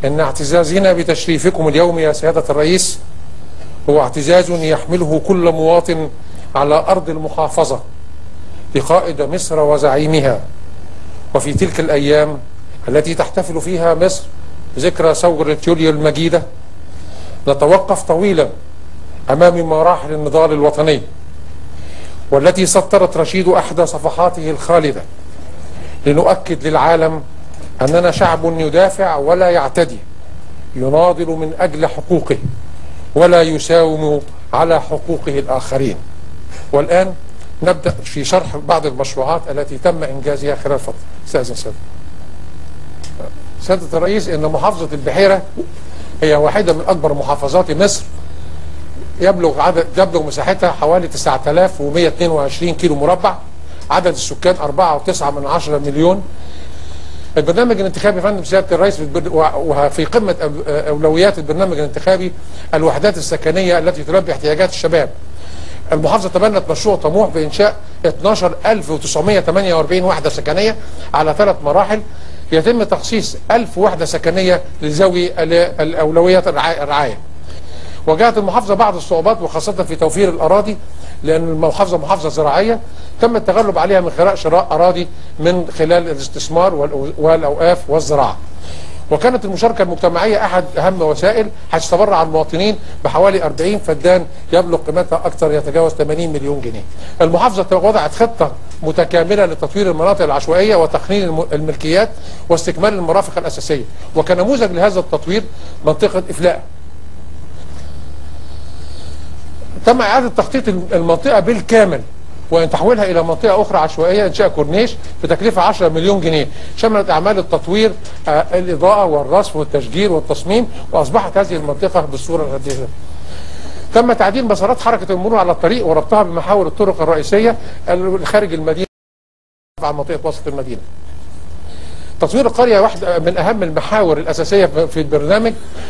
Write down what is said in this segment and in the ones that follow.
ان اعتزازنا بتشريفكم اليوم يا سيادة الرئيس هو اعتزاز يحمله كل مواطن على أرض المحافظة لقائد مصر وزعيمها وفي تلك الأيام التي تحتفل فيها مصر بذكرى ثورة يوليو المجيدة نتوقف طويلا أمام مراحل النضال الوطني والتي سطرت رشيد أحدى صفحاته الخالدة لنؤكد للعالم أننا شعب يدافع ولا يعتدي يناضل من أجل حقوقه ولا يساوم على حقوقه الآخرين والآن نبدأ في شرح بعض المشروعات التي تم إنجازها خلال فترة أستاذ سيادة سيادة الرئيس إن محافظة البحيرة هي واحدة من أكبر محافظات مصر يبلغ عدد يبلغ مساحتها حوالي 9122 كيلو مربع عدد السكان 4.9 من 10 مليون البرنامج الانتخابي فندم سياده الرئيس وفي قمه اولويات البرنامج الانتخابي الوحدات السكنيه التي تلبي احتياجات الشباب. المحافظه تبنت مشروع طموح بانشاء 12948 وحده سكنيه على ثلاث مراحل يتم تخصيص 1000 وحده سكنيه لذوي الاولويات الرعايه. واجهت المحافظه بعض الصعوبات وخاصه في توفير الاراضي لان المحافظه محافظه زراعيه تم التغلب عليها من خلال شراء اراضي من خلال الاستثمار والاوقاف والزراعه. وكانت المشاركة المجتمعية أحد أهم وسائل حيث تبرع المواطنين بحوالي 40 فدان يبلغ قيمتها أكثر يتجاوز 80 مليون جنيه. المحافظة وضعت خطة متكاملة لتطوير المناطق العشوائية وتقنين الملكيات واستكمال المرافق الأساسية وكنموذج لهذا التطوير منطقة إفلاء تم إعادة تخطيط المنطقة بالكامل وان تحويلها الى منطقه اخرى عشوائيه انشاء كورنيش بتكلفه 10 مليون جنيه شملت اعمال التطوير آه الاضاءه والرصف والتشجير والتصميم واصبحت هذه المنطقه بالصوره التي تم تعديل مسارات حركه المرور على الطريق وربطها بمحاور الطرق الرئيسيه خارج المدينه على منطقه وسط المدينه تطوير القرية واحدة من أهم المحاور الأساسية في البرنامج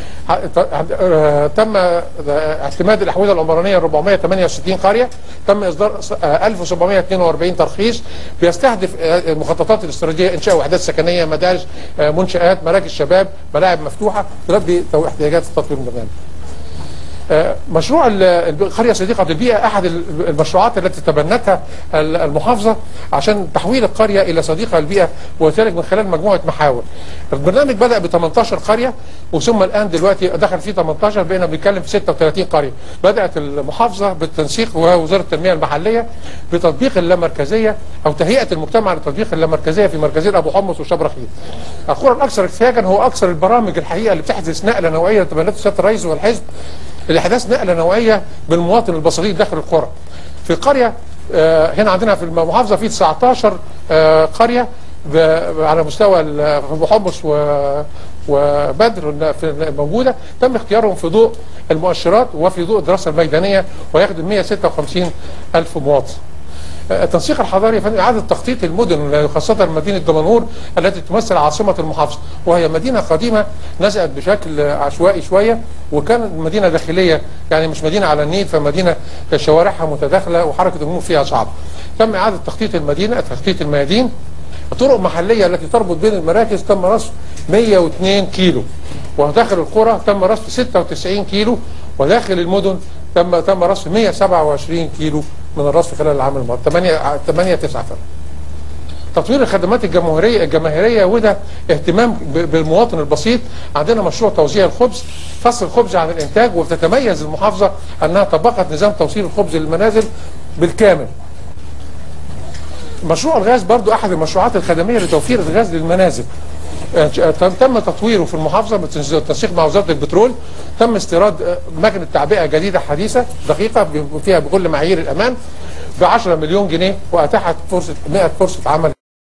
تم اعتماد الأحوزة العمرانية 468 قرية تم إصدار 1742 ترخيص بيستهدف المخططات الاستراتيجية إنشاء وحدات سكنية مدارس منشآت مراكز شباب ملاعب مفتوحة تلبي احتياجات التطوير البرنامج مشروع القرية صديقة للبيئة أحد المشروعات التي تبنتها المحافظة عشان تحويل القرية إلى صديقة للبيئة وذلك من خلال مجموعة محاور البرنامج بدأ ب 18 قرية وثم الآن دلوقتي دخل فيه 18 بقينا بنتكلم في 36 قرية بدأت المحافظة بالتنسيق ووزارة التنمية المحلية بتطبيق اللامركزية أو تهيئة المجتمع لتطبيق اللامركزية في مركزين أبو حمص وشبرخيل القرى الأكثر احتياجا هو أكثر البرامج الحقيقة اللي بتحدث نقلة نوعية تبنته سيادة الرئيس والحزب الاحداث نقله نوعيه بالمواطن البسيط داخل القرى. في قريه آه هنا عندنا في المحافظه في 19 آه قريه على مستوى ابو حمص وبدر موجوده تم اختيارهم في ضوء المؤشرات وفي ضوء الدراسه الميدانيه ويخدم 156 الف مواطن. التنسيق الحضاري فن إعادة تخطيط المدن خاصة مدينة دمنهور التي تمثل عاصمة المحافظة وهي مدينة قديمة نشأت بشكل عشوائي شوية وكانت مدينة داخلية يعني مش مدينة على النيل فمدينة شوارعها متداخلة وحركة المرور فيها صعبة تم إعادة تخطيط المدينة تخطيط الميادين الطرق المحلية التي تربط بين المراكز تم رصف 102 كيلو وداخل القرى تم رصف 96 كيلو وداخل المدن تم تم رصف 127 كيلو من الرصف خلال العام الماضي 8 8 9 فرق تطوير الخدمات الجمهوريه الجماهيريه وده اهتمام بالمواطن البسيط عندنا مشروع توزيع الخبز فصل الخبز عن الانتاج وتتميز المحافظه انها طبقت نظام توصيل الخبز للمنازل بالكامل مشروع الغاز برضو احد المشروعات الخدميه لتوفير الغاز للمنازل تم تطويره في المحافظه بالتنسيق مع وزاره البترول تم استيراد مكنه تعبئه جديده حديثه دقيقه فيها بكل معايير الامان ب 10 مليون جنيه واتاحت فرصه 100 فرصه عمل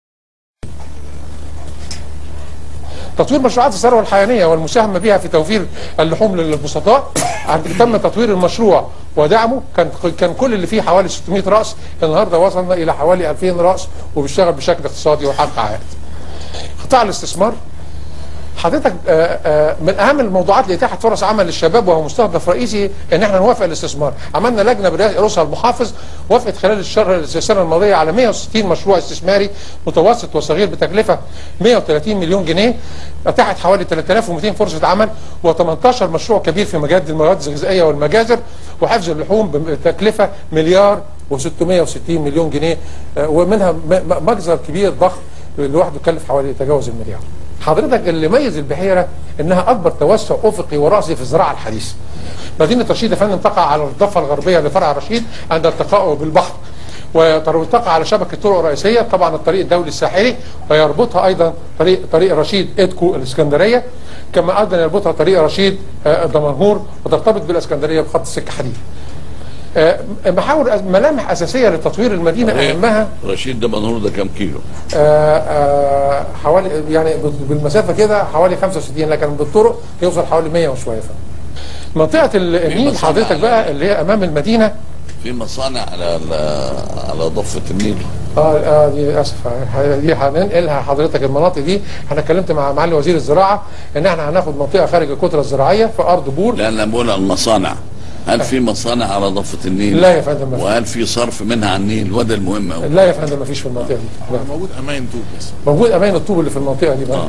تطوير مشروعات الثروه الحيوانيه والمساهمه بها في توفير اللحوم للبسطاء تم تطوير المشروع ودعمه كان كان كل اللي فيه حوالي 600 راس النهارده وصلنا الى حوالي 2000 راس وبيشتغل بشكل اقتصادي وحقق عائد. قطاع الاستثمار حضرتك آه، آه، من اهم الموضوعات لاتاحه فرص عمل للشباب وهو مستهدف رئيسي ان احنا نوافق الاستثمار عملنا لجنه برئاسها المحافظ وافقت خلال الشهر السنه الماضيه على 160 مشروع استثماري متوسط وصغير بتكلفه 130 مليون جنيه اتاحت حوالي 3200 فرصه عمل و18 مشروع كبير في مجال المواد الغذائيه والمجازر وحفظ اللحوم بتكلفه مليار و660 مليون جنيه آه، ومنها م- م- مجزر كبير ضخم لوحده كلف حوالي يتجاوز المليار حضرتك اللي ميز البحيره انها اكبر توسع افقي وراسي في الزراعه الحديثه. مدينه رشيد يا فندم تقع على الضفه الغربيه لفرع رشيد عند التقائه بالبحر. وتقع على شبكه طرق رئيسيه طبعا الطريق الدولي الساحلي ويربطها ايضا طريق طريق رشيد ادكو الاسكندريه كما ايضا يربطها طريق رشيد آه، دمنهور وترتبط بالاسكندريه بخط السكه حديد. آه، محاور ملامح اساسيه لتطوير المدينه اهمها رشيد ده منهور ده كام كيلو؟ آه، آه، حوالي يعني بالمسافه كده حوالي 65 لكن بالطرق يوصل حوالي 100 وشويه فعلا. منطقه النيل مصانع حضرتك بقى اللي هي امام المدينه في مصانع على ال- على ضفه النيل اه اه دي اسف آه، دي هننقلها حضرتك المناطق دي انا اتكلمت مع معالي وزير الزراعه ان احنا هناخد منطقه خارج الكتله الزراعيه في ارض بور لان بقول المصانع هل في مصانع على ضفه النيل؟ لا يا فندم ما في. وهل في صرف منها على النيل؟ وده المهم قوي لا يا فندم ما فيش في المنطقه دي لا. موجود اماين طوب بس موجود امان الطوب اللي في المنطقه دي بقى آه.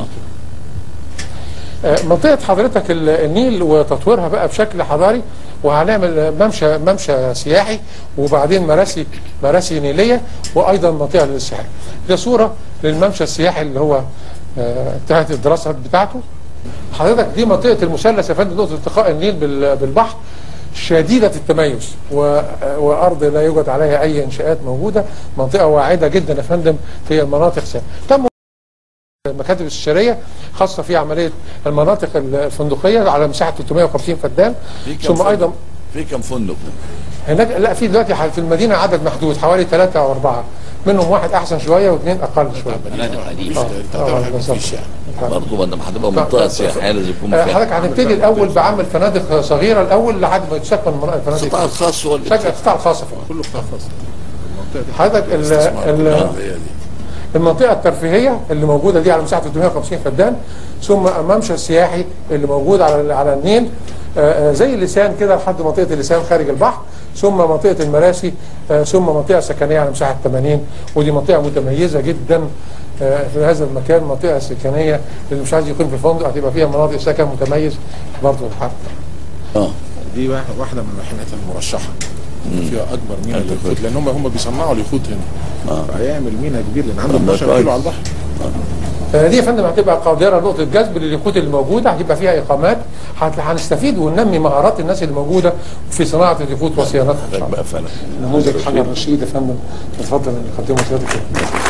آه، منطقه حضرتك ال- النيل وتطويرها بقى بشكل حضاري وهنعمل ممشى ممشى سياحي وبعدين مراسي مراسي نيليه وايضا منطقه للسياحه ده صوره للممشى السياحي اللي هو آه، انتهت الدراسه بتاعته حضرتك دي منطقه المثلث يا فندم نقطه التقاء النيل بال- بالبحر شديدة التميز و- وأرض لا يوجد عليها أي إنشاءات موجودة منطقة واعدة جدا يا فندم في المناطق سا. تم المكاتب الاستشاريه خاصه في عمليه المناطق الفندقيه على مساحه 350 فدان في كم ثم ايضا فندق؟ في كم فندق؟ هناك لا في دلوقتي ح- في المدينه عدد محدود حوالي ثلاثه او اربعه منهم واحد احسن شويه واثنين اقل شويه فنادق حديث آه، آه، ما فيش يعني برضه ما دام هتبقى منطقه سياحيه لازم يكون آه، فيها حضرتك هنبتدي الاول بعمل فنادق صغيره الاول لحد ما يتسكن المناطق الفنادق القطاع الخاص هو اللي فجاه القطاع الخاص فقط. كله قطاع خاص المنطقه دي حضرتك ال- استثمار. ال- آه، هي دي. المنطقة الترفيهية اللي موجودة دي على مساحة 350 فدان ثم الممشى السياحي اللي موجود على على النيل آه، آه، زي اللسان كده لحد منطقة اللسان خارج البحر ثم منطقة المراسي آه، ثم منطقة سكنية على مساحة 80 ودي منطقة متميزة جدا آه، في هذا المكان منطقة سكنية اللي مش عايز يقيم في فندق هتبقى فيها مناطق سكن متميز برضه الحرب اه دي واحد- واحده من المحميات المرشحه فيها اكبر ميناء لليخوت لان هم هم بيصنعوا اليخوت هنا فهيعمل ميناء كبير لان عنده طب ده 12 كويس. كيلو على البحر فدي يا فندم هتبقى قادره نقطه جذب لليخوت اللي موجوده هتبقى فيها اقامات هت- هنستفيد وننمي مهارات الناس اللي موجوده في صناعه اليخوت وصيانتها ان شاء الله. بقى فعلا نموذج حجر رشيد يا فندم اتفضل ان نقدمه سيادتك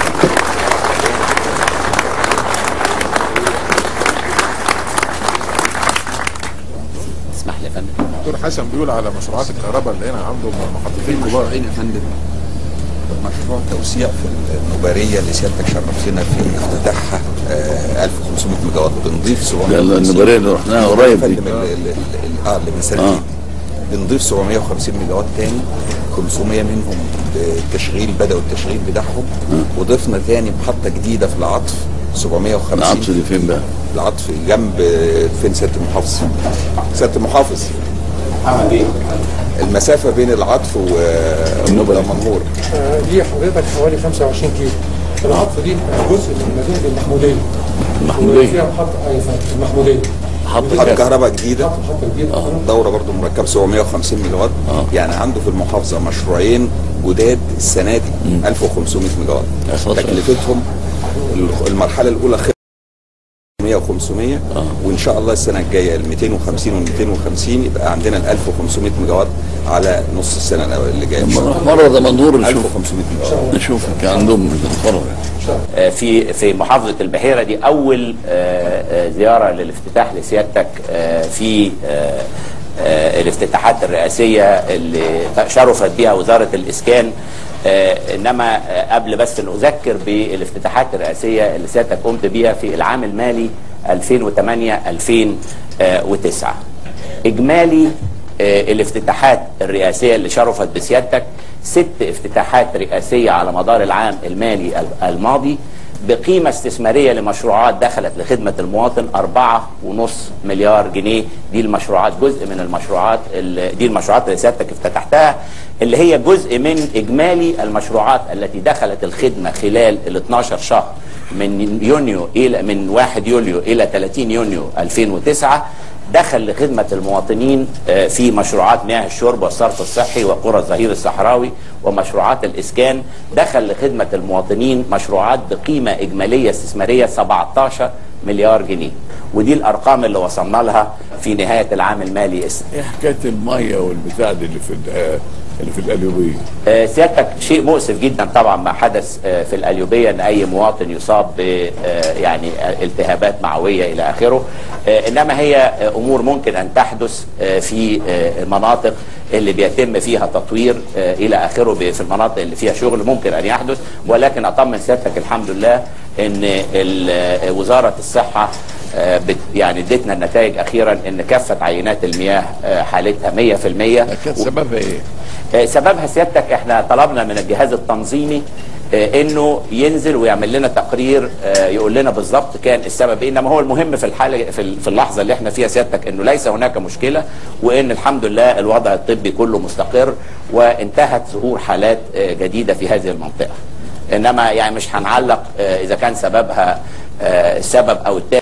اسمح لي يا فندم دكتور حسن بيقول على مشروعات الكهرباء اللي هنا عنده محطتين كبار مشروعين يا فندم مشروع توسيع في النوبارية اللي سيادتك شرفتنا في افتتاحها آه، 1500 ميجا وات بنضيف 700 ده النباريه اللي رحناها قريب دي فندم ال- ال- ال- اه اللي من سنتين آه. بنضيف 750 ميجا وات تاني 500 منهم التشغيل بدأوا التشغيل بتاعهم وضفنا تاني محطة جديدة في العطف 750 العطف دي فين بقى؟ العطف جنب فين سيادة المحافظ سيادة المحافظ المسافة بين العطف والمنهور آه، دي حضرتك حوالي 25 كيلو العطف دي جزء من مدينه المحموديه المحمودية. وفيها محطه اي فندم المحموديه حط محطة كام؟ كهرباء جديدة محطه جديده دورة برضو مركب 750 ميجا وات آه. يعني عنده في المحافظة مشروعين جداد السنة دي 1500 ميجا وات يا ساتر. تكلفتهم المرحلة الأولى خ- 100 و500 وان شاء الله السنه الجايه ال 250 وال 250 يبقى عندنا ال 1500 ميجا وات على نص السنه الأول اللي جايه ان شاء نروح الله مره ده منظور نشوف 1500 ميجا وات نشوف كان عندهم نتفرج آه، في في محافظه البحيره دي اول آه، آه، زياره للافتتاح لسيادتك آه، في آه، آه، الافتتاحات الرئاسيه اللي شرفت بها وزاره الاسكان آه، انما آه، قبل بس نذكر بالافتتاحات الرئاسيه اللي سيادتك قمت بيها في العام المالي 2008 2009 اجمالي آه، الافتتاحات الرئاسيه اللي شرفت بسيادتك ست افتتاحات رئاسيه على مدار العام المالي ال- الماضي بقيمة استثمارية لمشروعات دخلت لخدمة المواطن أربعة ونص مليار جنيه دي المشروعات جزء من المشروعات اللي- دي المشروعات اللي سيادتك افتتحتها اللي هي جزء من إجمالي المشروعات التي دخلت الخدمة خلال ال 12 شهر من يونيو إلى من 1 يوليو إلى 30 يونيو 2009 دخل لخدمة المواطنين آه، في مشروعات مياه الشرب والصرف الصحي وقرى الظهير الصحراوي ومشروعات الإسكان دخل لخدمة المواطنين مشروعات بقيمة إجمالية استثمارية 17 مليار جنيه ودي الأرقام اللي وصلنا لها في نهاية العام المالي الس- ايه حكايه الميه والبتاع دي اللي في ال- اللي في القليوبيه آه، سيادتك شيء مؤسف جدا طبعا ما حدث آه، في القليوبيه ان اي مواطن يصاب ب آه، يعني آه، التهابات معويه الى اخره آه، انما هي آه، امور ممكن ان تحدث آه، في آه، المناطق اللي بيتم فيها تطوير آه، الى اخره ب- في المناطق اللي فيها شغل ممكن ان يحدث ولكن اطمن سيادتك الحمد لله ان ال- آه، وزاره الصحه آه، بت- يعني ادتنا النتائج اخيرا ان كافه عينات المياه آه، حالتها 100% كان سببها ايه؟ آه، سببها سيادتك احنا طلبنا من الجهاز التنظيمي آه، انه ينزل ويعمل لنا تقرير آه، يقول لنا بالظبط كان السبب ايه انما هو المهم في الحاله في ال- في اللحظه اللي احنا فيها سيادتك انه ليس هناك مشكله وان الحمد لله الوضع الطبي كله مستقر وانتهت ظهور حالات آه، جديده في هذه المنطقه انما يعني مش هنعلق آه، اذا كان سببها آه، السبب او التاني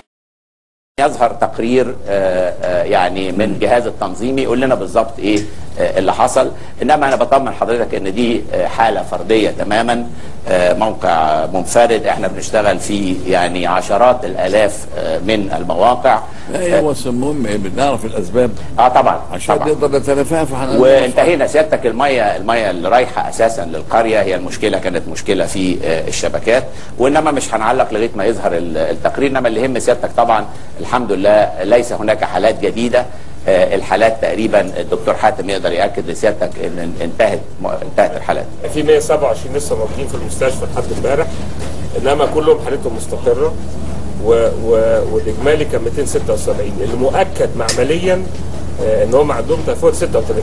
يظهر تقرير آه، آه، يعني من جهاز التنظيمي يقول لنا بالظبط ايه آه، اللي حصل انما انا بطمن حضرتك ان دي آه، حاله فرديه تماما آه، موقع منفرد احنا بنشتغل فيه يعني عشرات الالاف آه، من المواقع لا هي هو المهم ايه بنعرف الاسباب اه طبعا عشان طبعا نقدر نتلافاها فاحنا وانتهينا سيادتك الميه الميه اللي رايحه اساسا للقريه هي المشكله كانت مشكله في آه، الشبكات وانما مش هنعلق لغايه ما يظهر ال- التقرير انما اللي يهم سيادتك طبعا الحمد لله ليس هناك حالات جديده آه، الحالات تقريبا الدكتور حاتم يقدر ياكد لسيادتك ان انتهت انتهت الحالات في 127 لسه موجودين في المستشفى لحد امبارح انما كلهم حالتهم مستقره و... و... والاجمالي كان 276 اللي مؤكد معمليا آه، ان هم عندهم تيفويد 36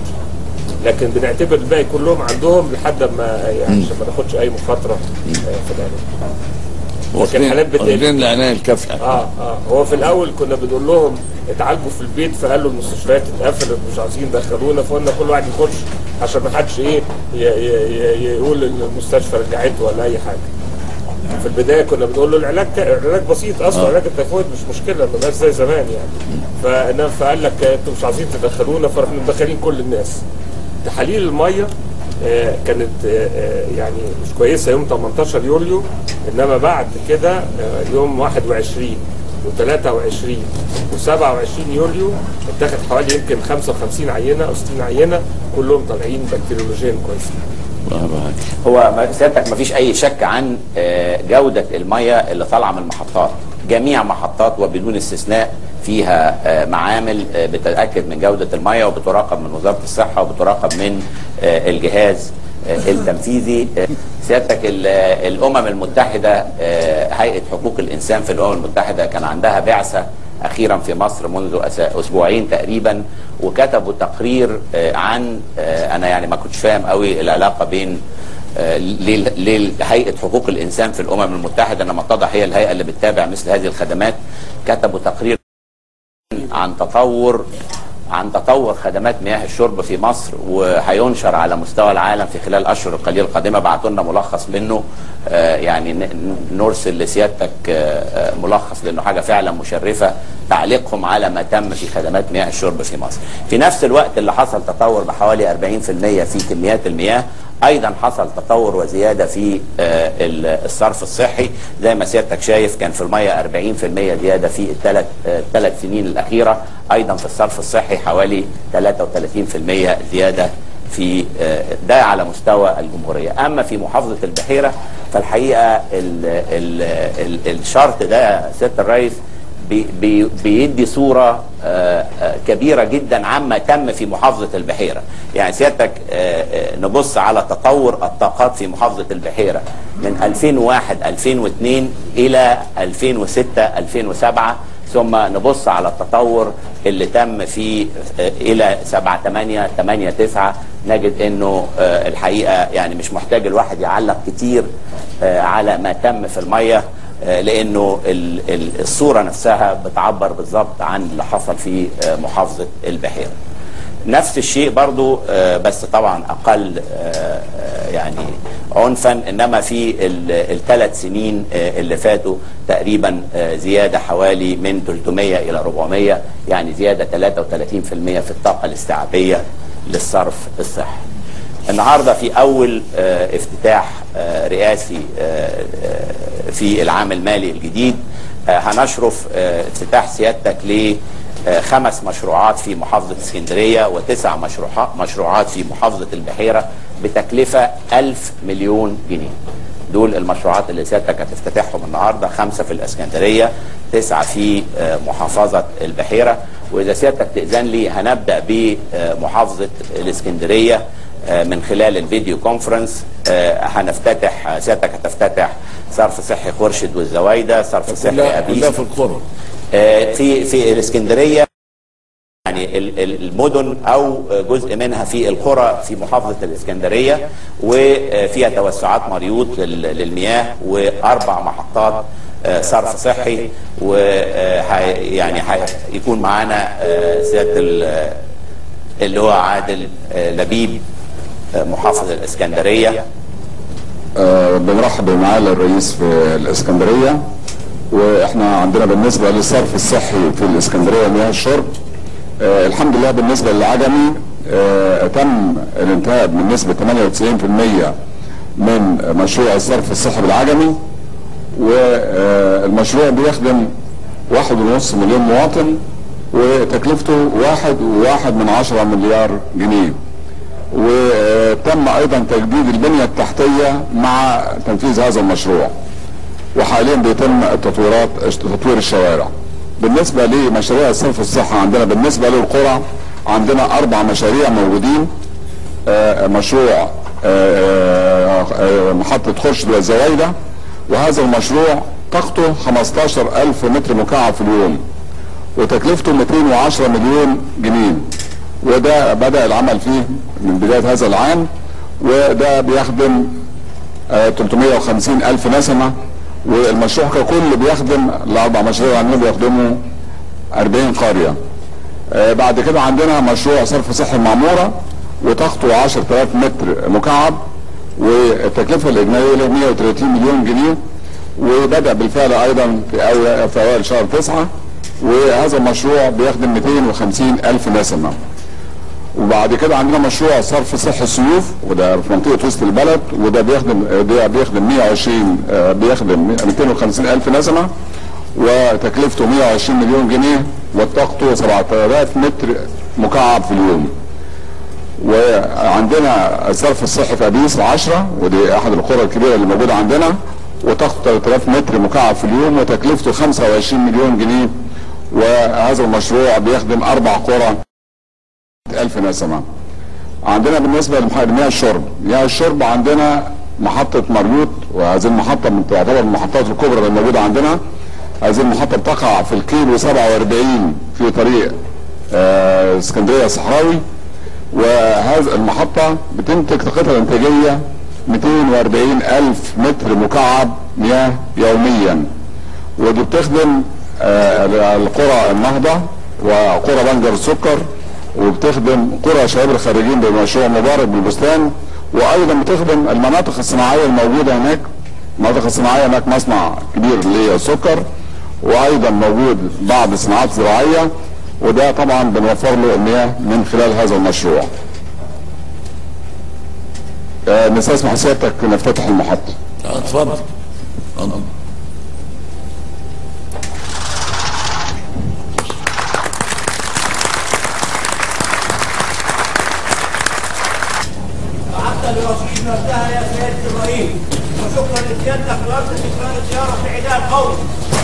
لكن بنعتبر الباقي كلهم عندهم لحد ما يعني عشان ما ناخدش اي مخاطره آه، في العلاج واخدين الحالات بتقل. واخدين العنايه الكافيه اه اه هو في الاول كنا بنقول لهم اتعالجوا في البيت فقالوا المستشفيات اتقفلت مش عايزين يدخلونا فقلنا كل واحد يخش عشان ما حدش ايه ي- ي- ي- يقول ان المستشفى رجعته ولا اي حاجه في البدايه كنا بنقول له العلاج العلاج بسيط اصلا علاج التيفويد مش مشكله ما بقاش زي زمان يعني فإنما فقال لك انتوا مش عايزين تدخلونا فرحنا مدخلين كل الناس تحاليل الميه آه، كانت آه، آه، يعني مش كويسه يوم 18 يوليو انما بعد كده آه، يوم 21 و23 و27 يوليو اتاخد حوالي يمكن 55 عينه او 60 عينه كلهم طالعين بكتيريولوجيا كويسين الله يبارك هو ما- سيادتك ما فيش اي شك عن آه، جوده الميه اللي طالعه من المحطات جميع محطات وبدون استثناء فيها آه، معامل آه، بتتاكد من جوده الميه وبتراقب من وزاره الصحه وبتراقب من آه، الجهاز آه، التنفيذي آه، سيادتك ال- آه، الامم المتحده آه، هيئه حقوق الانسان في الامم المتحده كان عندها بعثه اخيرا في مصر منذ أس- اسبوعين تقريبا وكتبوا تقرير آه، عن آه، انا يعني ما كنتش فاهم قوي العلاقه بين آه، لل- لهيئه حقوق الانسان في الامم المتحده انما اتضح هي الهيئه اللي بتتابع مثل هذه الخدمات كتبوا تقرير عن تطور عن تطور خدمات مياه الشرب في مصر وهينشر على مستوى العالم في خلال الاشهر القليله القادمه بعتوا لنا ملخص منه آه، يعني ن- نرسل لسيادتك آه، آه، ملخص لانه حاجه فعلا مشرفه تعليقهم على ما تم في خدمات مياه الشرب في مصر. في نفس الوقت اللي حصل تطور بحوالي 40% في كميات المياه ايضا حصل تطور وزياده في آه، ال- الصرف الصحي زي ما سيادتك شايف كان في الميه 40% زياده في الثلاث الثلاث سنين الاخيره ايضا في الصرف الصحي حوالي 33% زياده في آه، ده على مستوى الجمهوريه اما في محافظه البحيره فالحقيقه ال ال ال الشرط ده سياده الرئيس بي بي بيدي صورة آه، آه، كبيرة جدا عما تم في محافظة البحيرة يعني سيادتك آه، آه، نبص على تطور الطاقات في محافظة البحيرة من 2001 2002 إلى 2006 2007 ثم نبص على التطور اللي تم في آه، إلى 7 8 8 9 نجد انه آه، الحقيقة يعني مش محتاج الواحد يعلق كتير آه، على ما تم في المية آه، لانه ال- ال- الصوره نفسها بتعبر بالظبط عن اللي حصل في آه، محافظه البحيره. نفس الشيء برضو آه، بس طبعا اقل آه، آه، يعني عنفا انما في الثلاث سنين آه، اللي فاتوا تقريبا آه، زياده حوالي من 300 الى 400 يعني زياده 33% في الطاقه الاستيعابيه للصرف الصحي. النهارده في اول آه، افتتاح آه، رئاسي آه، آه، في العام المالي الجديد آه، هنشرف آه، افتتاح سيادتك ل آه، خمس مشروعات في محافظة اسكندرية وتسع مشروعات مشروعات في محافظة البحيرة بتكلفة ألف مليون جنيه دول المشروعات اللي سيادتك هتفتتحهم النهارده خمسه في الاسكندريه تسعه في آه، محافظه البحيره واذا سيادتك تاذن لي هنبدا بمحافظه الاسكندريه آه، من خلال الفيديو كونفرنس آه، هنفتتح آه، سيادتك هتفتتح صرف صحي خورشيد والزوايده صرف صحي كلها ابيس كلها في القرى آه، في في الاسكندريه يعني ال- ال- المدن او جزء منها في القرى في محافظه الاسكندريه وفيها توسعات مريوط لل- للمياه واربع محطات آه، صرف صحي ويعني هيكون معانا آه، سياده ال- اللي هو عادل آه، لبيب آه، محافظ الاسكندريه آه، بنرحب بمعالي الرئيس في الاسكندريه واحنا عندنا بالنسبه للصرف الصحي في الاسكندريه مياه الشرب آه، الحمد لله بالنسبه للعجمي آه، تم الانتهاء بنسبه 98% من مشروع الصرف الصحي بالعجمي والمشروع بيخدم واحد ونص مليون مواطن وتكلفته واحد وواحد من عشرة مليار جنيه وتم ايضا تجديد البنيه التحتيه مع تنفيذ هذا المشروع وحاليا بيتم التطويرات تطوير الشوارع بالنسبه لمشاريع الصرف الصحي عندنا بالنسبه للقرى عندنا اربع مشاريع موجودين آه، مشروع آه، آه، محطه خرشد والزوايده وهذا المشروع طاقته 15000 متر مكعب في اليوم وتكلفته 210 مليون جنيه وده بدأ العمل فيه من بداية هذا العام وده بيخدم آه، 350 ألف نسمة والمشروع ككل بيخدم الأربع مشاريع عندنا بيخدموا 40 قرية آه، بعد كده عندنا مشروع صرف صحي المعمورة وطاقته 10000 متر مكعب والتكلفة الإجمالية له 130 مليون جنيه وبدأ بالفعل أيضا في أوائل في أوائل شهر تسعة وهذا المشروع بيخدم 250 ألف نسمة وبعد كده عندنا مشروع صرف صحي السيوف وده في منطقه وسط البلد وده بيخدم ده بيخدم 120 آه، بيخدم 250 الف نسمه وتكلفته 120 مليون جنيه وطاقته 7000 متر مكعب في اليوم وعندنا الصرف الصحي في ابيس 10 ودي احد القرى الكبيره اللي موجوده عندنا وطاقته 3000 متر مكعب في اليوم وتكلفته 25 مليون جنيه وهذا المشروع بيخدم اربع قرى ألف نسمة عندنا بالنسبة لمياه الشرب مياه الشرب عندنا محطة مريوط وهذه المحطة من تعتبر المحطات الكبرى اللي موجودة عندنا هذه المحطة بتقع في الكيلو 47 في طريق آه، اسكندرية الصحراوي وهذه المحطة بتنتج طاقتها الانتاجية 240 ألف متر مكعب مياه يوميا ودي بتخدم آه، القرى النهضة وقرى بنجر السكر وبتخدم قرى شباب الخريجين بمشروع مبارك بالبستان وايضا بتخدم المناطق الصناعيه الموجوده هناك المناطق الصناعيه هناك مصنع كبير للسكر وايضا موجود بعض الصناعات الزراعيه وده طبعا بنوفر له المياه من خلال هذا المشروع. آه، نستسمح سيادتك نفتتح المحطه. آه، اتفضل اتفضل. حتى لرصيد نفسها يا سيادة الرئيس وشكرا لسيادتك لأرض تكرار الزيارة في عداء القوم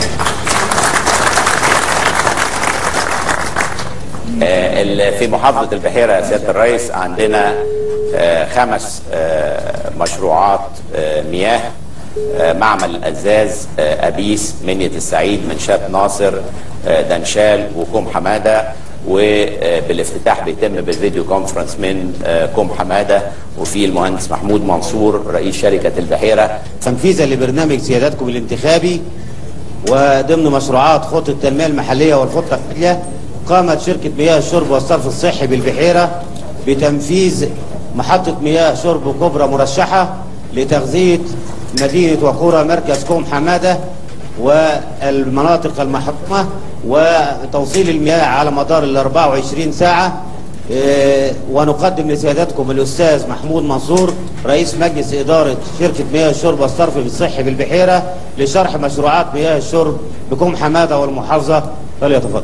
آه، ال- في محافظة البحيرة يا سيادة الرئيس عندنا آه، خمس آه، مشروعات آه، مياه آه، معمل الأزاز آه، أبيس منية السعيد منشات ناصر آه، دنشال وكوم حمادة وبالافتتاح بيتم بالفيديو كونفرنس من آه، كوم حمادة وفي المهندس محمود منصور رئيس شركة البحيرة تنفيذا لبرنامج سيادتكم الانتخابي وضمن مشروعات خطة التنمية المحلية والخطة التالية قامت شركة مياه الشرب والصرف الصحي بالبحيرة بتنفيذ محطة مياه شرب كبرى مرشحة لتغذية مدينة وقرى مركز كوم حمادة والمناطق المحطمة وتوصيل المياه على مدار ال 24 ساعة إيه، ونقدم لسيادتكم الأستاذ محمود منصور رئيس مجلس إدارة شركة مياه الشرب والصرف الصحي بالبحيرة لشرح مشروعات مياه الشرب بكوم حمادة والمحافظة فليتفضل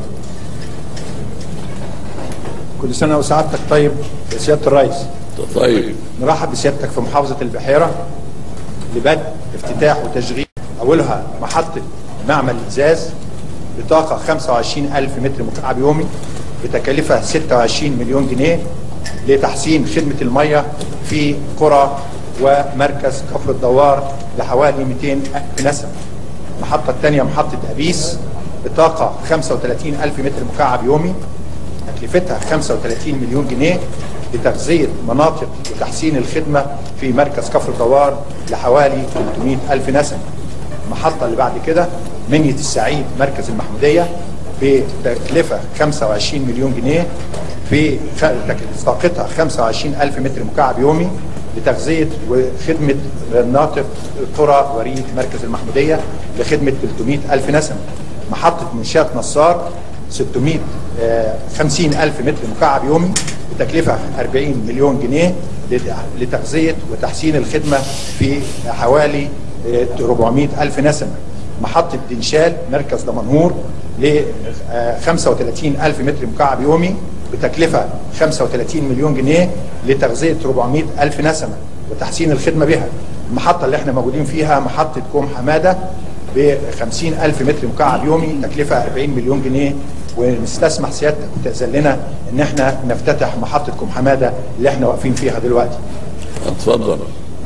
كل سنة وسعادتك طيب يا سيادة الرئيس طيب نرحب بسيادتك في محافظة البحيرة لبدء افتتاح وتشغيل أولها محطة معمل إزاز بطاقة 25 ألف متر مكعب يومي بتكلفة 26 مليون جنيه لتحسين خدمة المية في قرى ومركز كفر الدوار لحوالي 200 ألف نسمة المحطة الثانية محطة أبيس بطاقة 35 ألف متر مكعب يومي تكلفتها 35 مليون جنيه لتغذية مناطق وتحسين الخدمة في مركز كفر الدوار لحوالي 300 ألف نسمة المحطة اللي بعد كده منية السعيد مركز المحمودية بتكلفة 25 مليون جنيه في خ- تك- طاقتها 25 ألف متر مكعب يومي لتغذية وخدمة مناطق قرى وريد مركز المحمودية لخدمة 300 ألف نسمة محطة منشات نصار 600 آه، 50 ألف متر مكعب يومي بتكلفة 40 مليون جنيه لت- لتغذية وتحسين الخدمة في حوالي آه، 400 ألف نسمة محطة دنشال مركز دمنهور ل 35 ألف متر مكعب يومي بتكلفة 35 مليون جنيه لتغذية 400 ألف نسمة وتحسين الخدمة بها المحطة اللي احنا موجودين فيها محطة كوم حمادة ب 50 ألف متر مكعب يومي تكلفة 40 مليون جنيه ونستسمح سيادتك وتأذن لنا ان احنا نفتتح محطة كوم حمادة اللي احنا واقفين فيها دلوقتي اتفضل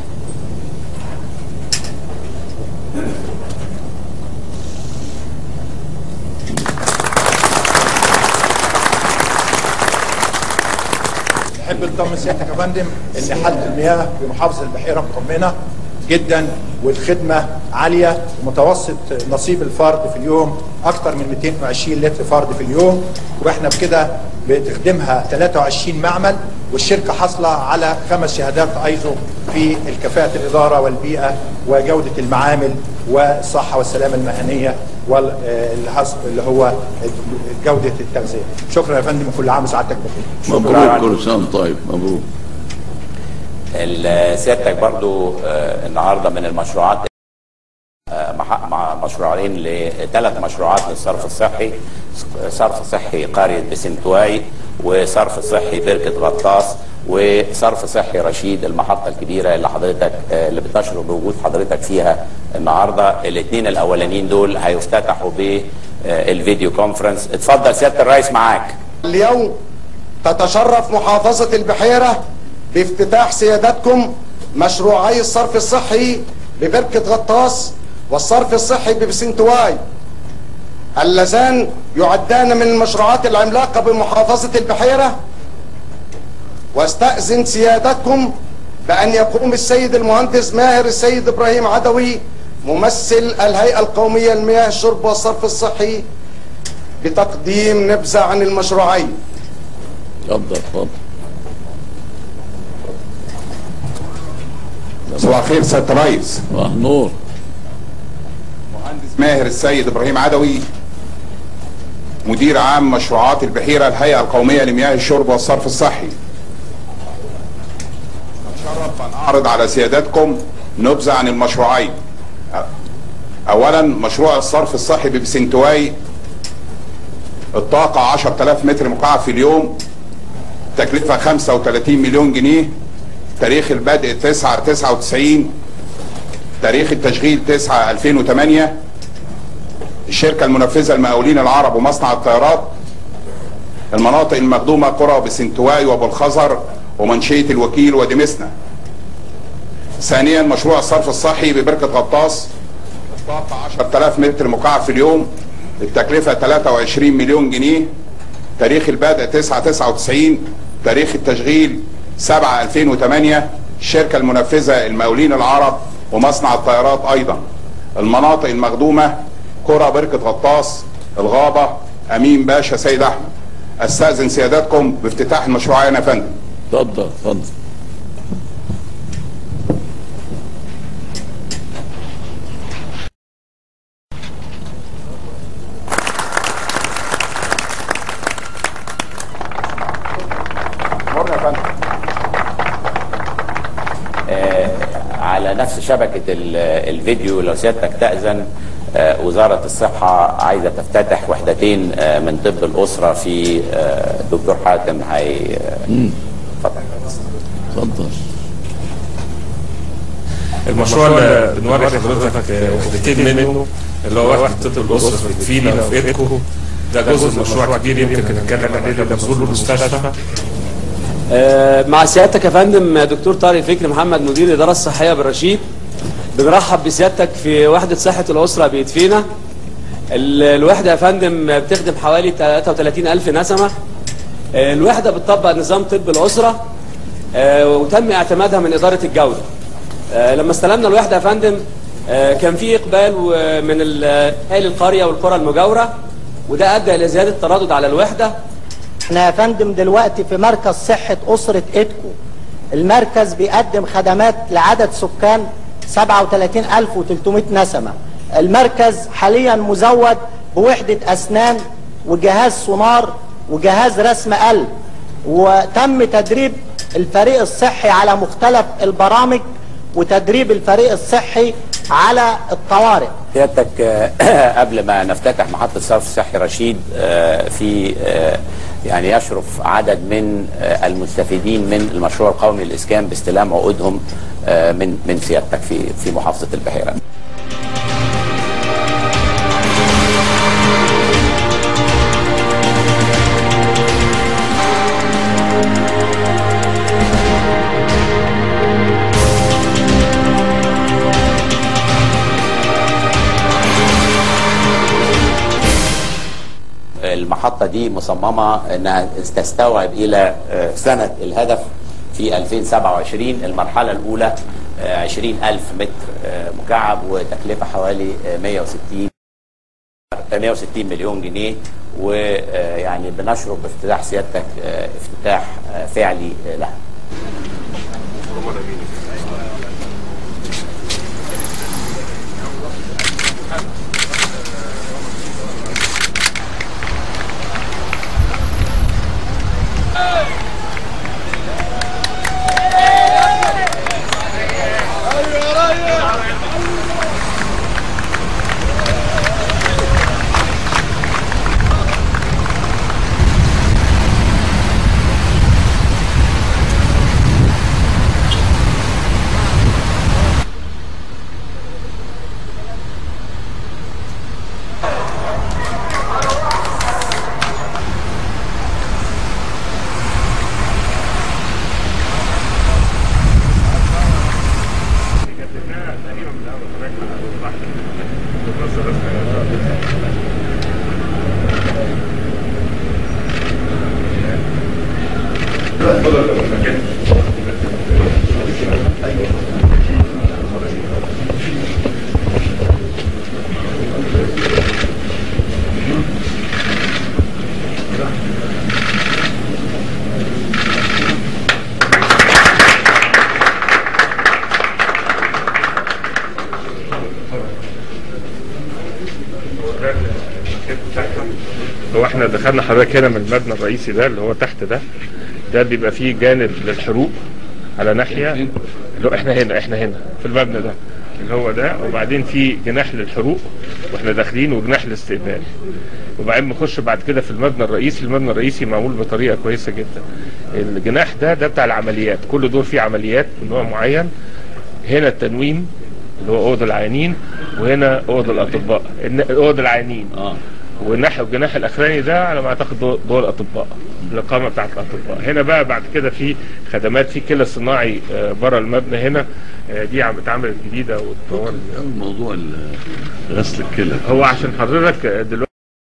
نحب نطمن سيادتك يا فندم ان حاله المياه في محافظه البحيره مطمنه جدا والخدمه عاليه ومتوسط نصيب الفرد في اليوم اكثر من 220 لتر فرد في اليوم واحنا بكده بتخدمها 23 معمل والشركه حاصله على خمس شهادات ايزو في الكفاءه الاداره والبيئه وجوده المعامل والصحه والسلامه المهنيه والحص اللي هو جوده التغذيه شكرا يا فندم وكل عام وسعادتك بخير مبروك كل سنه طيب مبروك ال- سيادتك برضو آه، النهارده من المشروعات آه، مح- مع مشروعين لثلاث مشروعات للصرف الصحي صرف صحي قرية بسنتواي وصرف صحي بركة غطاس وصرف صحي رشيد المحطة الكبيرة اللي حضرتك آه، اللي بتشرف بوجود حضرتك فيها النهارده الاثنين الاولانيين دول هيفتتحوا بالفيديو كونفرنس اتفضل سيادة الرئيس معاك اليوم تتشرف محافظة البحيرة بافتتاح سيادتكم مشروعي الصرف الصحي ببركة غطاس والصرف الصحي ببسنتواي اللذان يعدان من المشروعات العملاقة بمحافظة البحيرة واستأذن سيادتكم بأن يقوم السيد المهندس ماهر السيد إبراهيم عدوي ممثل الهيئة القومية لمياه الشرب والصرف الصحي بتقديم نبذة عن المشروعين اتفضل اتفضل صباح الخير سياده الرئيس صباح النور مهندس ماهر السيد ابراهيم عدوي مدير عام مشروعات البحيره الهيئه القوميه لمياه الشرب والصرف الصحي اتشرف ان اعرض على سيادتكم نبذه عن المشروعين اولا مشروع الصرف الصحي ببسنتواي الطاقه 10000 متر مكعب في اليوم تكلفه 35 مليون جنيه تاريخ البدء 9 99 تاريخ التشغيل 9 2008 الشركة المنفذة المقاولين العرب ومصنع الطيارات المناطق المخدومة قرى بسنتواي وابو الخزر ومنشية الوكيل ودمسنا ثانيا مشروع الصرف الصحي ببركة غطاس الطاقة 10000 متر مكعب في اليوم التكلفة 23 مليون جنيه تاريخ البدء 9 99 تاريخ التشغيل 7 2008 الشركة المنفذة المقاولين العرب ومصنع الطيارات أيضا المناطق المخدومة قرى بركة غطاس الغابة أمين باشا سيد أحمد أستأذن سياداتكم بافتتاح المشروعين يا فندم اتفضل اتفضل مرة يا فندم آه، على نفس شبكة ال- الفيديو لو سيادتك تأذن آه، وزارة الصحة عايزة تفتتح وحدتين آه، من طب الأسرة في آه، دكتور حاتم هي اتفضل اتفضل المشروع اللي بنوري حضرتك آه، وحدتين منه اللي هو وحده طب الاسره في فينا وفي ايدكو ده جزء من مشروع كبير يمكن نتكلم عليه لما نزور المستشفى آه، مع سيادتك يا فندم دكتور طارق فكري محمد مدير الاداره الصحيه بالرشيد بنرحب بسيادتك في وحده صحه الاسره بيدفينا ال- الوحده يا فندم بتخدم حوالي 33 الف نسمه آه، الوحده بتطبق نظام طب الاسره آه، وتم اعتمادها من اداره الجوده آه، لما استلمنا الوحده يا فندم آه، كان في اقبال و- من ال- اهالي القريه والقرى المجاوره وده ادى الى زياده التردد على الوحده احنا يا فندم دلوقتي في مركز صحة أسرة إيدكو المركز بيقدم خدمات لعدد سكان 37300 نسمة المركز حاليا مزود بوحدة أسنان وجهاز سونار وجهاز رسم قلب وتم تدريب الفريق الصحي على مختلف البرامج وتدريب الفريق الصحي على الطوارئ سيادتك آه، قبل ما نفتتح محطة صرف صحي رشيد آه، في آه، يعني يشرف عدد من آه، المستفيدين من المشروع القومي للإسكان باستلام عقودهم آه، من من سيادتك في في محافظة البحيرة. المحطة دي مصممة انها تستوعب الى آه، سنة الهدف في 2027 المرحلة الاولى آه، 20 الف متر آه، مكعب وتكلفة حوالي آه، 160 آه، 160 مليون جنيه ويعني بنشرب بافتتاح سيادتك آه، افتتاح آه، فعلي آه، لها هو احنا دخلنا حضرتك هنا من المبنى الرئيسي ده اللي هو تحت ده ده بيبقى فيه جانب للحروق على ناحيه اللي هو احنا هنا احنا هنا في المبنى ده اللي هو ده وبعدين في جناح للحروق واحنا داخلين وجناح للاستقبال وبعدين بنخش بعد كده في المبنى الرئيسي المبنى الرئيسي معمول بطريقه كويسه جدا الجناح ده ده بتاع العمليات كل دور فيه عمليات من نوع معين هنا التنويم اللي هو اوضه العيانين وهنا اوضه الاطباء الن- اوضه العيانين اه والناحيه الجناح الاخراني ده على ما اعتقد دور, دور الاطباء الاقامه بتاعت الاطباء هنا بقى بعد كده في خدمات في كلى صناعي آه، بره المبنى هنا آه، دي عم اتعملت جديده واتطورت موضوع غسل الكلى هو عشان حضرتك آه، دلوقتي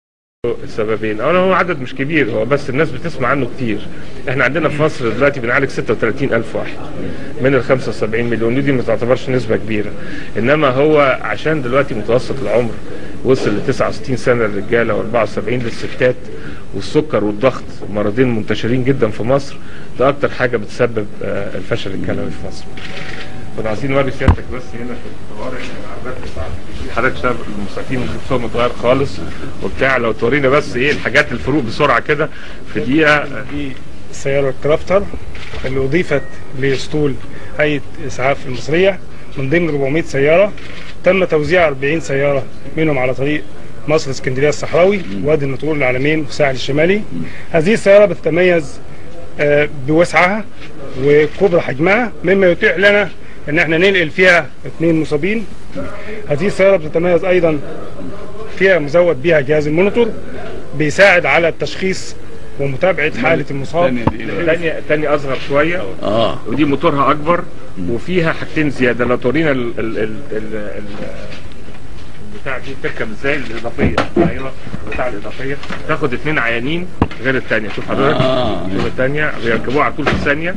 السببين اولا هو عدد مش كبير هو بس الناس بتسمع عنه كتير احنا عندنا في مصر دلوقتي بنعالج 36 الف واحد من ال 75 مليون ودي ما تعتبرش نسبه كبيره انما هو عشان دلوقتي متوسط العمر وصل ل 69 سنه للرجاله و74 للستات والسكر والضغط مرضين منتشرين جدا في مصر ده اكتر حاجه بتسبب آه، الفشل الكلوي في مصر كنا عايزين نوري سيادتك بس هنا في الطوارئ العربيات بتاعت حضرتك شايف المساكين لبسهم اتغير خالص وبتاع لو تورينا بس ايه الحاجات الفروق بسرعه كده في دقيقه دي سيارة كرافتر اللي أضيفت لأسطول هيئة إسعاف المصرية من ضمن 400 سيارة تم توزيع 40 سيارة منهم على طريق مصر اسكندرية الصحراوي وادي النطور العالمين والساحل الشمالي هذه السيارة بتتميز آه، بوسعها وكبر حجمها مما يتيح لنا ان احنا ننقل فيها اثنين مصابين هذه السيارة بتتميز ايضا فيها مزود بها جهاز المونيتور بيساعد على التشخيص ومتابعة حالة المصاب تانية تانية اصغر شويه اه ودي موتورها اكبر وفيها حاجتين زياده لو تورينا ال ال ال ال ال البتاع دي تركب ازاي الاضافيه ايوه البتاع الاضافيه تاخد اتنين عيانين غير الثانيه شوف حضرتك آه. شوف الثانيه بيركبوها على طول في ثانيه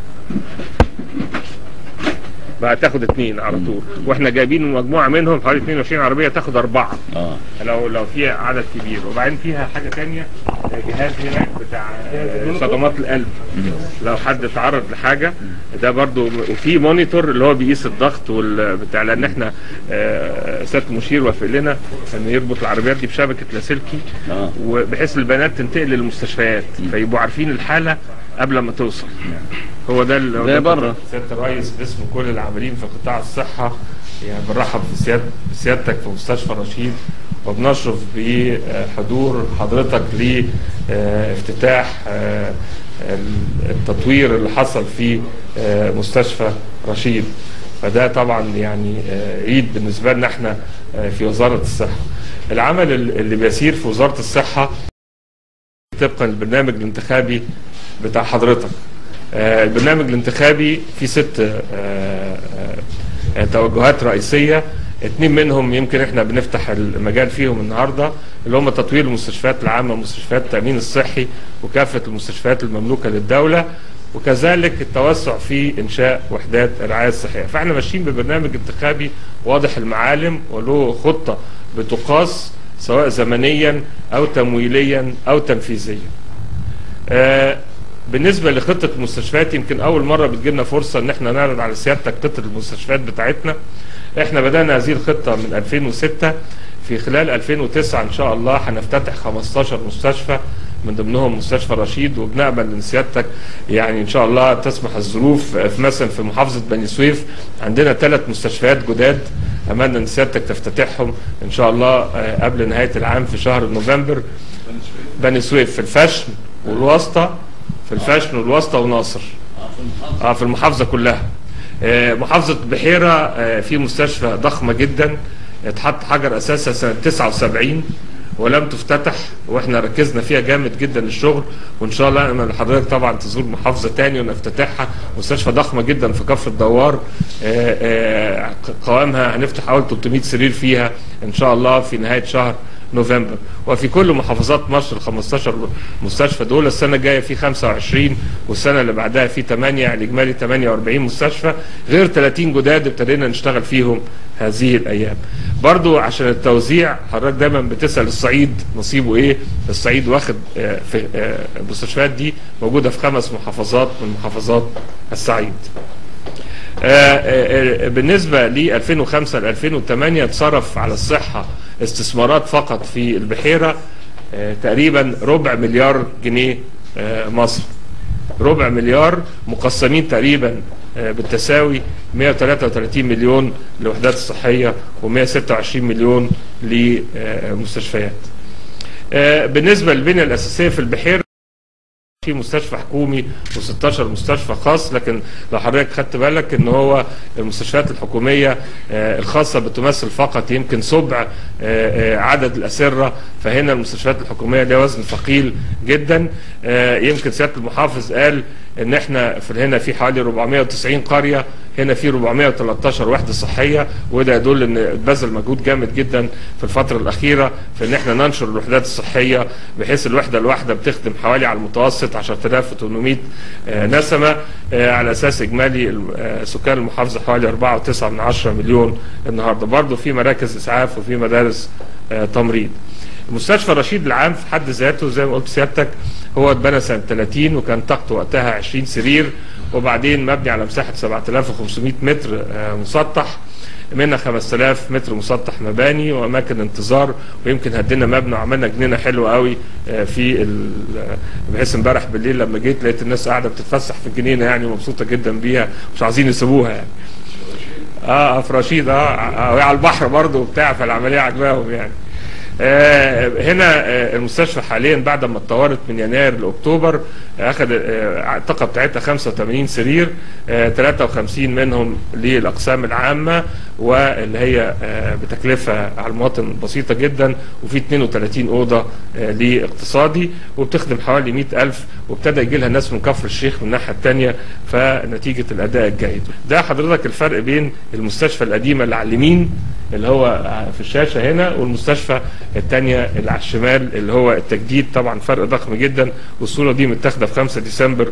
بقى تاخد اتنين على طول واحنا جايبين مجموعه منهم حوالي 22 عربيه تاخد اربعه اه لو لو في عدد كبير وبعدين فيها حاجه تانية جهاز هناك بتاع صدمات القلب لو حد تعرض لحاجه ده برضو وفي مونيتور اللي هو بيقيس الضغط والبتاع لان احنا آه، سياده المشير وافق لنا انه يربط العربيات دي بشبكه لاسلكي آه. وبحيث البنات تنتقل للمستشفيات فيبقوا عارفين الحاله قبل ما توصل هو ده اللي زي بره. سياده الرئيس باسم كل العاملين في قطاع الصحه يعني بنرحب بسياد بسيادتك في مستشفى رشيد وبنشرف بحضور حضرتك لافتتاح التطوير اللي حصل في آه، مستشفى رشيد فده طبعا يعني آه، عيد بالنسبه لنا احنا آه، في وزاره الصحه. العمل اللي بيسير في وزاره الصحه طبقا للبرنامج الانتخابي بتاع حضرتك. آه، البرنامج الانتخابي فيه ست آه، آه، توجهات رئيسيه اتنين منهم يمكن احنا بنفتح المجال فيهم النهارده اللي هم تطوير المستشفيات العامه ومستشفيات التامين الصحي وكافه المستشفيات المملوكه للدوله وكذلك التوسع في انشاء وحدات الرعايه الصحيه فاحنا ماشيين ببرنامج انتخابي واضح المعالم وله خطه بتقاس سواء زمنيا او تمويليا او تنفيذيا آه، بالنسبه لخطه المستشفيات يمكن اول مره بتجيلنا فرصه ان احنا نعرض على سيادتك خطه المستشفيات بتاعتنا احنا بدانا هذه الخطه من 2006 في خلال 2009 ان شاء الله هنفتتح 15 مستشفى من ضمنهم مستشفى رشيد وبنامل ان سيادتك يعني ان شاء الله تسمح الظروف في مثلا في محافظه بني سويف عندنا ثلاث مستشفيات جداد املنا ان سيادتك تفتتحهم ان شاء الله آه، قبل نهايه العام في شهر نوفمبر بني سويف في الفشن والواسطه في الفشن والواسطه وناصر اه في المحافظه كلها آه، محافظه بحيره آه، في مستشفى ضخمه جدا اتحط حجر اساسها سنه 79 ولم تفتتح واحنا ركزنا فيها جامد جدا الشغل وان شاء الله انا حضرتك طبعا تزور محافظه تاني ونفتتحها مستشفى ضخمه جدا في كفر الدوار آه، آه، قوامها هنفتح اول 300 سرير فيها ان شاء الله في نهايه شهر نوفمبر وفي كل محافظات مصر ال 15 مستشفى دول السنه الجايه في 25 والسنه اللي بعدها في 8 يعني اجمالي 48 مستشفى غير 30 جداد ابتدينا نشتغل فيهم هذه الايام. برضو عشان التوزيع حضرتك دايما بتسال الصعيد نصيبه ايه؟ الصعيد واخد آه، في آه، المستشفيات دي موجوده في خمس محافظات من محافظات الصعيد. آه، آه، آه، بالنسبة ل 2005 ل 2008 اتصرف على الصحة استثمارات فقط في البحيرة آه، تقريبا ربع مليار جنيه آه، مصري ربع مليار مقسمين تقريبا آه، بالتساوي 133 مليون للوحدات الصحية و126 مليون للمستشفيات آه، بالنسبة للبنية الأساسية في البحيرة في مستشفى حكومي و16 مستشفى خاص لكن لو حضرتك خدت بالك ان هو المستشفيات الحكوميه آه، الخاصه بتمثل فقط يمكن سبع آه، آه، عدد الاسره فهنا المستشفيات الحكوميه ليها وزن ثقيل جدا آه، يمكن سياده المحافظ قال ان احنا في هنا في حوالي 490 قريه هنا في 413 وحده صحيه وده يدل ان اتبذل مجهود جامد جدا في الفتره الاخيره في ان احنا ننشر الوحدات الصحيه بحيث الوحده الواحده بتخدم حوالي على المتوسط 10800 آه، نسمه آه، على اساس اجمالي الم- آه، سكان المحافظه حوالي 4.9 من 10 مليون النهارده برضه في مراكز اسعاف وفي مدارس آه، تمريض مستشفى رشيد العام في حد ذاته زي ما قلت سيادتك هو اتبنى سنه 30 وكان طاقته وقتها 20 سرير وبعدين مبني على مساحه 7500 متر آه، مسطح منها 5000 متر مسطح مباني واماكن انتظار ويمكن هدينا مبنى وعملنا جنينه حلوه قوي آه، في ال- آه، بحيث امبارح بالليل لما جيت لقيت الناس قاعده بتتفسح في الجنينه يعني ومبسوطه جدا بيها مش عايزين يسيبوها يعني اه في رشيد اه آه، على البحر برضه وبتاع فالعمليه عجباهم يعني آه، هنا آه، المستشفى حاليا بعد ما اتطورت من يناير لاكتوبر آه، اخذ آه، الطاقه بتاعتها 85 سرير آه، 53 منهم للاقسام العامه واللي هي آه، بتكلفه على المواطن بسيطه جدا وفي 32 اوضه آه، لاقتصادي وبتخدم حوالي 100000 وابتدى يجي لها ناس من كفر الشيخ من الناحيه الثانيه فنتيجه الاداء الجيد ده حضرتك الفرق بين المستشفى القديمه اللي على اليمين اللي هو في الشاشه هنا والمستشفى الثانيه اللي على الشمال اللي هو التجديد طبعا فرق ضخم جدا والصوره دي متاخده في 5 ديسمبر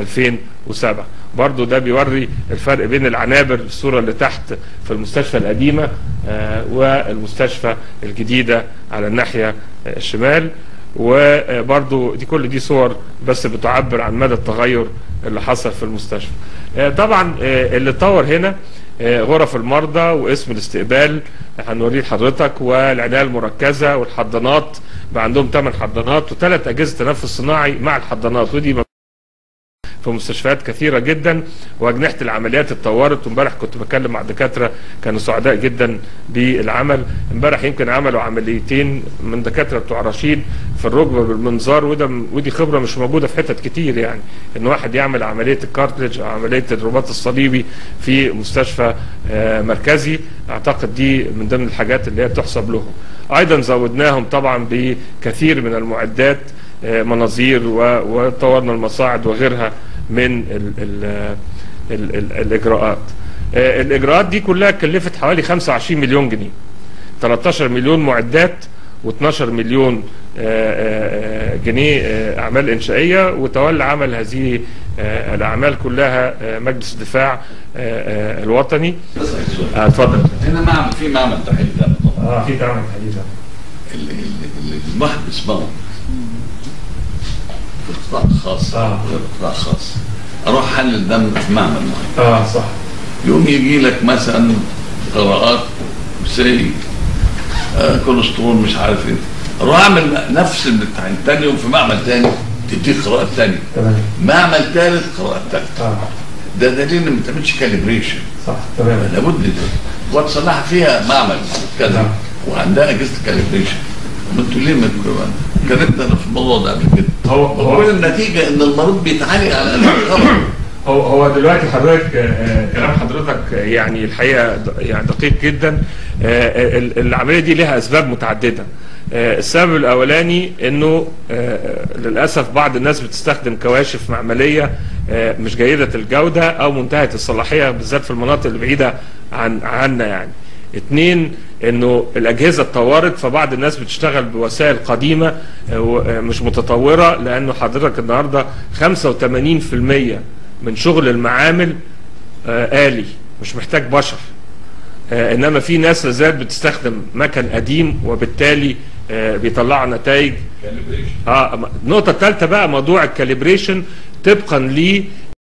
2007 برضو ده بيوري الفرق بين العنابر الصوره اللي تحت في المستشفى القديمه آه، والمستشفى الجديده على الناحيه آه، الشمال وبرضو دي كل دي صور بس بتعبر عن مدى التغير اللي حصل في المستشفى آه، طبعا آه، اللي اتطور هنا آه، غرف المرضى واسم الاستقبال هنوريه لحضرتك والعنايه المركزه والحضانات بقى عندهم ثمان حضانات وثلاث اجهزه تنفس صناعي مع الحضانات ودي في مستشفيات كثيره جدا واجنحه العمليات اتطورت وامبارح كنت بتكلم مع دكاتره كانوا سعداء جدا بالعمل امبارح يمكن عملوا عمليتين من دكاتره بتوع رشيد في الركبه بالمنظار وده ودي خبره مش موجوده في حتت كتير يعني ان واحد يعمل عمليه الكارتلج او عمليه الرباط الصليبي في مستشفى آه، مركزي اعتقد دي من ضمن الحاجات اللي هي تحسب لهم ايضا زودناهم طبعا بكثير من المعدات آه، مناظير و- وطورنا المصاعد وغيرها من ال ال ال ال الاجراءات آه، الاجراءات دي كلها كلفت حوالي 25 مليون جنيه 13 مليون معدات و12 مليون آه، آه، آه، جنيه آه، اعمال انشائيه وتولى عمل هذه آه، الاعمال كلها آه، مجلس الدفاع آه، آه، الوطني آه، اتفضل هنا معمل في معمل تحليل دم طبعا اه في معمل تحليل دم اللي اللي الواحد بيسمعه في قطاع خاص آه. غير قطاع خاص اروح حلل دم في معمل معين اه صح يوم يجي لك مثلا قراءات سي آه كوليسترول مش عارف ايه اروح اعمل نفس الامتحان تاني يوم في معمل تاني تديك قراءة تانية تمام معمل ثالث قراءة ثالثة اه ده دليل ان ما تعملش كاليبريشن صح تمام لابد وتصلح فيها معمل كذا وعندها اجهزه كاليبريشن انتوا ليه ما اتكلمت انا في الموضوع ده قبل كده هو هو وكل النتيجه ان المريض بيتعالج على الغلط هو هو دلوقتي حضرتك آه، كلام حضرتك آه، يعني الحقيقه د- يعني دقيق جدا آه، ال- العمليه دي لها اسباب متعدده آه، السبب الاولاني انه آه، للاسف بعض الناس بتستخدم كواشف معمليه آه، مش جيده الجوده او منتهيه الصلاحيه بالذات في المناطق اللي بعيده عن عنا يعني اتنين انه الاجهزه اتطورت فبعض الناس بتشتغل بوسائل قديمه آه، و- آه، مش متطوره لانه حضرتك النهارده 85% من شغل المعامل آه، آلي مش محتاج بشر آه، انما في ناس لازالت بتستخدم مكن قديم وبالتالي آه، بيطلعوا نتائج اه أما- النقطه الثالثه بقى موضوع الكاليبريشن طبقا ل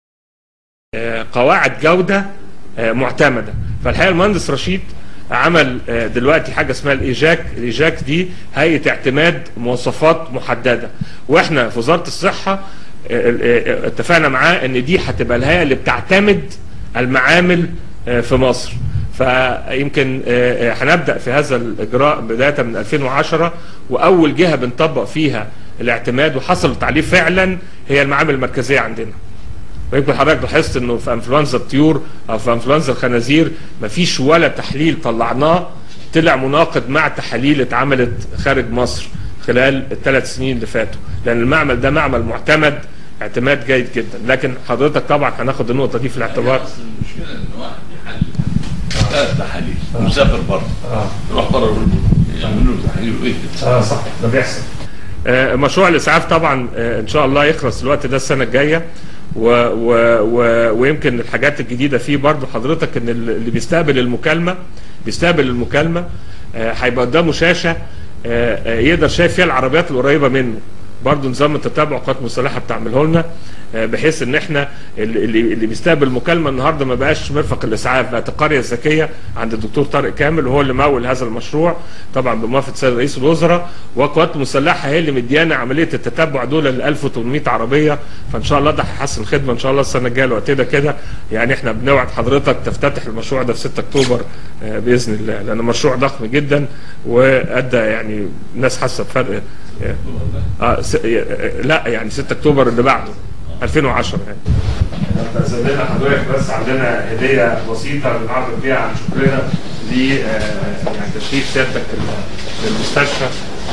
آه، قواعد جوده آه، معتمده فالحقيقه المهندس رشيد عمل آه، دلوقتي حاجه اسمها الايجاك الايجاك دي هيئه اعتماد مواصفات محدده واحنا في وزاره الصحه آه، آه، اتفقنا معاه ان دي هتبقى الهيئه اللي بتعتمد المعامل آه، في مصر فيمكن آه، آه، هنبدا في هذا الاجراء بدايه من 2010 واول جهه بنطبق فيها الاعتماد وحصلت عليه فعلا هي المعامل المركزيه عندنا ويمكن حضرتك لاحظت انه في انفلونزا الطيور او في انفلونزا الخنازير مفيش ولا تحليل طلعناه طلع مناقض مع تحاليل اتعملت خارج مصر خلال الثلاث سنين اللي فاتوا لان المعمل ده معمل معتمد اعتماد جيد جدا لكن حضرتك طبعا هناخد النقطه دي في الاعتبار المشكله ان واحد يحلل ثلاث تحاليل مسافر بره يروح بره يعملوا له تحاليل وايه اه صح ده بيحصل آه، مشروع الاسعاف طبعا آه، ان شاء الله يخلص الوقت ده السنه الجايه و و و ويمكن الحاجات الجديده فيه برضو حضرتك ان اللي بيستقبل المكالمه بيستقبل المكالمه آه، هيبقى قدامه شاشه آه، آه، يقدر شايف فيها العربيات القريبه منه برضه نظام التتابع قوات مسلحه بتعمله لنا آه، بحيث ان احنا اللي, اللي اللي بيستقبل مكالمه النهارده ما بقاش مرفق الاسعاف بقت القريه الذكيه عند الدكتور طارق كامل وهو اللي مول هذا المشروع طبعا بموافقه سيد رئيس الوزراء وقوات المسلحه هي اللي مديانا عمليه التتبع دول ال 1800 عربيه فان شاء الله ده هيحسن الخدمه ان شاء الله السنه الجايه الوقت ده كده يعني احنا بنوعد حضرتك تفتتح المشروع ده في 6 اكتوبر آه، باذن الله لان مشروع ضخم جدا وادى يعني الناس حاسه بفرق آه، آه س- آه، لا يعني 6 اكتوبر اللي بعده 2010 يعني استاذننا حضرتك بس عندنا هديه بسيطه بنعبر بيها عن شكرنا ل آه، يعني تشريف سيادتك لل- للمستشفى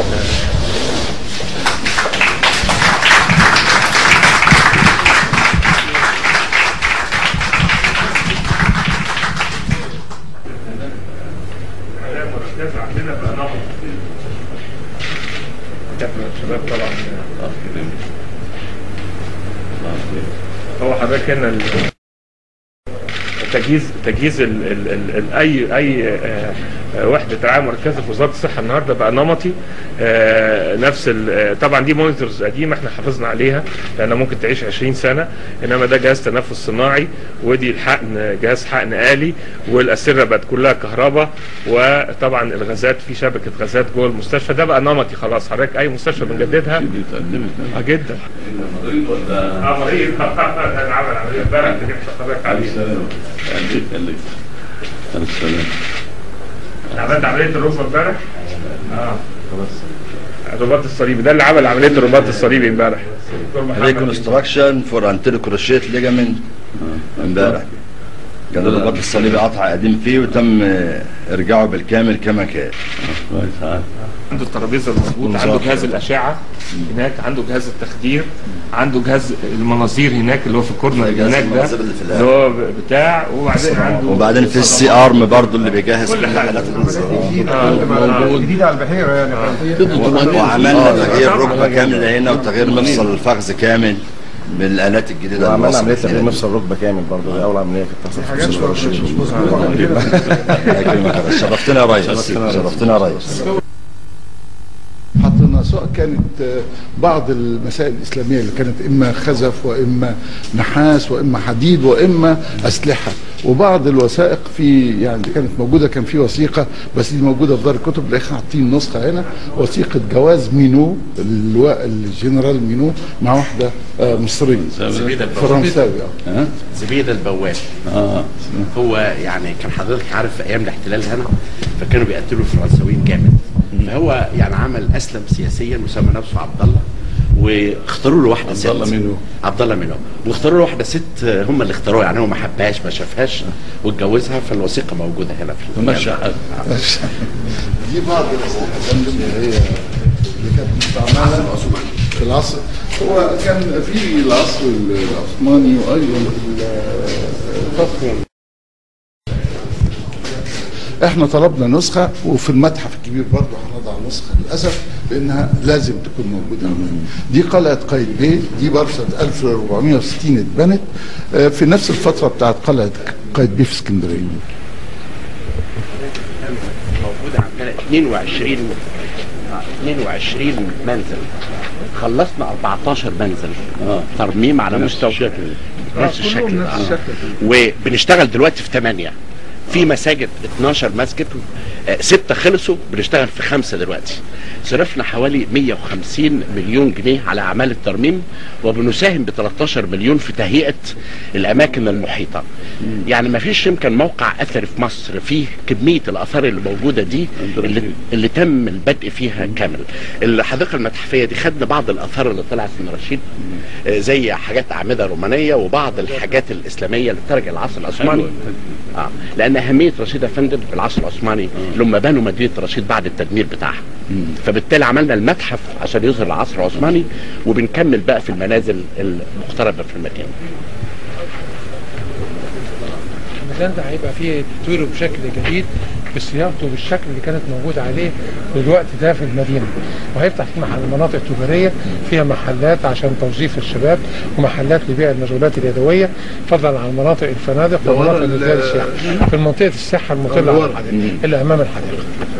المركزة عندنا بقى نمط كابتن الشباب طبعا هو حضرتك هنا ال- تجهيز تجهيز ال ال ال ال اي اي آه، آه، وحده رعايه مركزه في وزاره الصحه النهارده بقى نمطي آه، نفس ال- آه، طبعا دي مونيتورز قديمه احنا حافظنا عليها لانها ممكن تعيش 20 سنه انما ده جهاز تنفس صناعي ودي الحقن جهاز حقن آلي والاسره بقت كلها كهرباء وطبعا الغازات في شبكه غازات جوه المستشفى ده بقى نمطي خلاص حضرتك اي مستشفى بنجددها اه جدا اه مريض ده اللي عمل عمليه امبارح اللي جبت حضرتك عليه عملت عمليه الركبه امبارح؟ اه خلاص الرباط الصليبي ده اللي عمل عمليه الرباط الصليبي امبارح ريكونستراكشن فور انتيرو كروشيت ليجامنت امبارح كان الرباط الصليبي قطع قديم فيه وتم آه، ارجاعه بالكامل كما كان عنده الترابيزه المظبوط عنده بالظبط. جهاز الاشعه هناك عنده جهاز التخدير عنده جهاز المناظير هناك اللي هو في الكورنر اللي جهاز هناك ده المناظير اللي في اللي هو بتاع وبعدين عنده وبعدين في السي ارم برضه اللي بيجهز كل حاجه جديد على البحيره يعني وعملنا تغيير ركبه كامله هنا وتغيير مفصل الفخذ كامل بالالات الجديده وعملنا اللي عمليه وصلت تغيير لنا. مفصل ركبه كامل برضه دي اول عمليه كانت تحصل في حاجات مستشفى مش الرشيد. يكرمك يا ريس. شرفتنا يا ريس شرفتنا يا ريس حطينا سواء كانت آه، بعض المسائل الإسلامية اللي كانت إما خزف وإما نحاس وإما حديد وإما أسلحة وبعض الوثائق في يعني دي كانت موجودة كان في وثيقة بس دي موجودة في دار الكتب اللي احنا حاطين نسخة هنا وثيقة جواز مينو اللواء الجنرال مينو مع واحدة آه، مصرية زبيدة البواب. فرنساوي اه زبيد البواب اه هو يعني كان حضرتك عارف في ايام الاحتلال هنا فكانوا بيقتلوا الفرنساويين جامد فهو يعني عمل اسلم سياسيا وسمى نفسه عبد الله واختاروا له واحده ست عبد الله منو عبد الله منو واختاروا له واحده ست هم اللي اختاروها يعني هو ما حبهاش ما شافهاش واتجوزها فالوثيقه موجوده هنا في ماشي. دي بعض الوثائق اللي هي اللي كانت مستعملة في العصر هو كان في العصر العثماني وايضا الفترة احنا طلبنا نسخة وفي المتحف الكبير برضه هنضع نسخة للأسف لأنها لازم تكون موجودة دي قلعة قايتباي دي برضه سنة 1460 اتبنت آه، في نفس الفترة بتاعت قلعة قايتباي في اسكندرية موجوده عندنا 22 آه، 22 منزل خلصنا 14 منزل ترميم على نفس مستوى الشكل. نفس آه، الشكل كلهم نفس آه. الشكل. وبنشتغل دلوقتي في 8 في مساجد 12 مسجد آه، ستة خلصوا بنشتغل في خمسة دلوقتي صرفنا حوالي 150 مليون جنيه على أعمال الترميم وبنساهم ب 13 مليون في تهيئة الأماكن المحيطة يعني ما فيش يمكن موقع أثري في مصر فيه كمية الآثار اللي موجودة دي اللي, اللي تم البدء فيها كامل الحديقة المتحفية دي خدنا بعض الآثار اللي طلعت من رشيد آه، زي حاجات أعمدة رومانية وبعض الحاجات الإسلامية اللي بترجع العصر العثماني آه. لأن أهمية رشيد يا فندم في العصر العثماني لما بنوا مدينة رشيد بعد التدمير بتاعها فبالتالي عملنا المتحف عشان يظهر العصر العثماني وبنكمل بقى في المنازل المقتربة في المدينة المكان ده هيبقى فيه تطويره بشكل جديد بصياغته بالشكل اللي كانت موجودة عليه في الوقت ده في المدينة وهيفتح فيه محل مناطق تجارية فيها محلات عشان توظيف الشباب ومحلات لبيع المشغولات اليدوية فضلا عن مناطق الفنادق ده ورا ومناطق ال- رجال السياحة في منطقة السياحة المطلة على ورا. الحديقة اللي أمام الحديقة